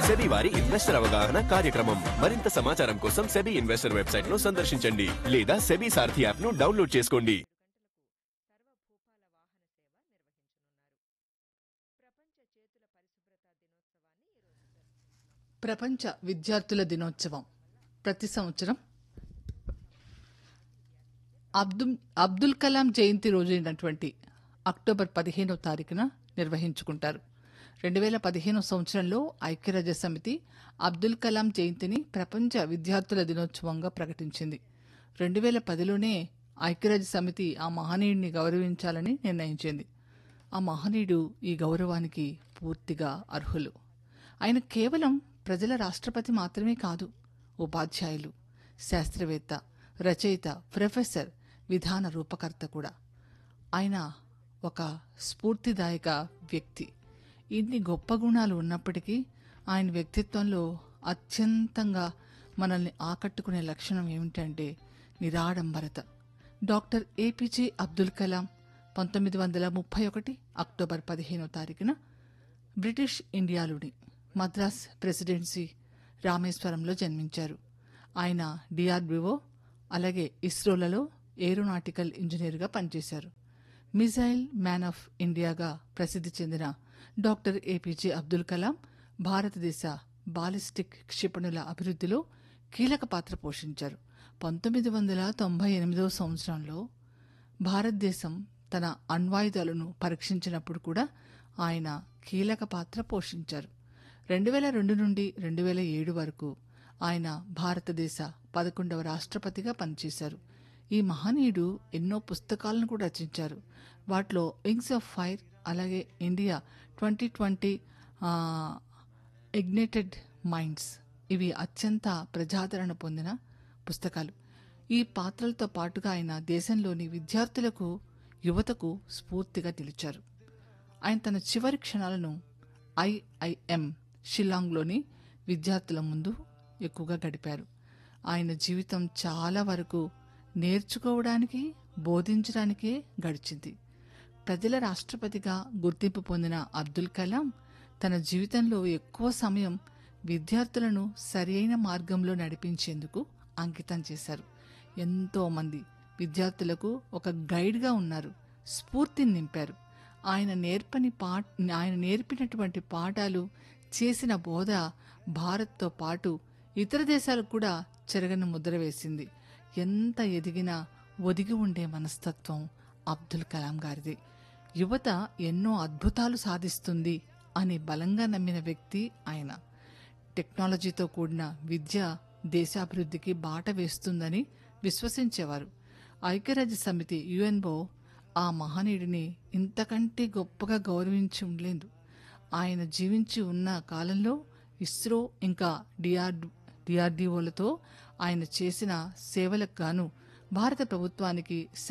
SEBI వారి investor అవగాహన కార్యక్రమం మరింత సమాచారం కోసం సెబీ ఇన్వెస్టర్ వెబ్సైట్ ను సందర్శించండి లేదా సెబీ సారథి యాప్ ను డౌన్లోడ్ చేసుకోండి ప్రపంచ విద్యార్థుల దినోత్సవం ప్రతి సంవత్సరం అబ్దుల్ అబ్దుల్ కలాం జయంతి రోజైనటువంటి అక్టోబర్ పదిహేనవ తారీఖున నిర్వహించుకుంటారు రెండు వేల పదిహేను సంవత్సరంలో ఐక్యరాజ్య సమితి అబ్దుల్ కలాం జయంతిని ప్రపంచ విద్యార్థుల దినోత్సవంగా ప్రకటించింది రెండు వేల పదిలోనే ఐక్యరాజ్య సమితి ఆ మహనీయుడిని గౌరవించాలని నిర్ణయించింది ఆ మహనీయుడు ఈ గౌరవానికి పూర్తిగా అర్హులు ఆయన కేవలం ప్రజల రాష్ట్రపతి మాత్రమే కాదు ఉపాధ్యాయులు శాస్త్రవేత్త రచయిత ప్రొఫెసర్ విధాన రూపకర్త కూడా ఆయన ఒక స్ఫూర్తిదాయక వ్యక్తి ఇన్ని గొప్ప గుణాలు ఉన్నప్పటికీ ఆయన వ్యక్తిత్వంలో అత్యంతంగా మనల్ని ఆకట్టుకునే లక్షణం ఏమిటంటే నిరాడంబరత డాక్టర్ ఏపీజే అబ్దుల్ కలాం పంతొమ్మిది వందల ముప్పై ఒకటి అక్టోబర్ పదిహేనో తారీఖున బ్రిటిష్ ఇండియాలోని మద్రాస్ ప్రెసిడెన్సీ రామేశ్వరంలో జన్మించారు ఆయన డిఆర్బిఓ అలాగే ఇస్రోలలో ఏరోనాటికల్ ఇంజనీర్గా పనిచేశారు మిజైల్ మ్యాన్ ఆఫ్ ఇండియాగా ప్రసిద్ధి చెందిన డాక్టర్ ఏపీజే అబ్దుల్ కలాం భారతదేశ బాలిస్టిక్ క్షిపణుల అభివృద్ధిలో కీలక పాత్ర పోషించారు పంతొమ్మిది వందల తొంభై ఎనిమిదవ సంవత్సరంలో భారతదేశం తన అణ్వాయుధాలను పరీక్షించినప్పుడు కూడా ఆయన కీలక పాత్ర పోషించారు రెండు వేల రెండు నుండి రెండు వేల ఏడు వరకు ఆయన భారతదేశ పదకొండవ రాష్ట్రపతిగా పనిచేశారు ఈ మహనీయుడు ఎన్నో పుస్తకాలను కూడా రచించారు వాటిలో వింగ్స్ ఆఫ్ ఫైర్ అలాగే India twenty twenty ignited minds ఇవి అత్యంత ప్రజాదరణ పొందిన పుస్తకాలు ఈ పాత్రలతో పాటుగా ఆయన దేశంలోని విద్యార్థులకు యువతకు స్ఫూర్తిగా నిలిచారు ఆయన తన చివరి క్షణాలను ఐఐఎం షిల్లాంగ్లోని విద్యార్థుల ముందు ఎక్కువగా గడిపారు ఆయన జీవితం చాలా వరకు నేర్చుకోవడానికి బోధించడానికే గడిచింది ప్రజల రాష్ట్రపతిగా గుర్తింపు పొందిన అబ్దుల్ కలాం తన జీవితంలో ఎక్కువ సమయం విద్యార్థులను సరియైన మార్గంలో నడిపించేందుకు అంకితం చేశారు ఎంతో మంది విద్యార్థులకు ఒక గైడ్గా ఉన్నారు స్ఫూర్తిని నింపారు ఆయన నేర్పని పా ఆయన నేర్పినటువంటి పాఠాలు చేసిన బోధ భారత్తో పాటు ఇతర దేశాలకు కూడా చెరగని ముద్ర వేసింది ఎంత ఎదిగినా ఒదిగి ఉండే మనస్తత్వం అబ్దుల్ కలాం గారిది యువత ఎన్నో అద్భుతాలు సాధిస్తుంది అని బలంగా నమ్మిన వ్యక్తి ఆయన టెక్నాలజీతో కూడిన విద్య దేశాభివృద్ధికి బాట వేస్తుందని విశ్వసించేవారు ఐక్యరాజ్య సమితి యుఎన్ఓ ఆ మహనీయుడిని ఇంతకంటే గొప్పగా గౌరవించి ఉండలేదు ఆయన జీవించి ఉన్న కాలంలో ఇస్రో ఇంకా డిఆర్ డిఆర్డిఓలతో ఆయన చేసిన సేవలకు గాను భారత ప్రభుత్వానికి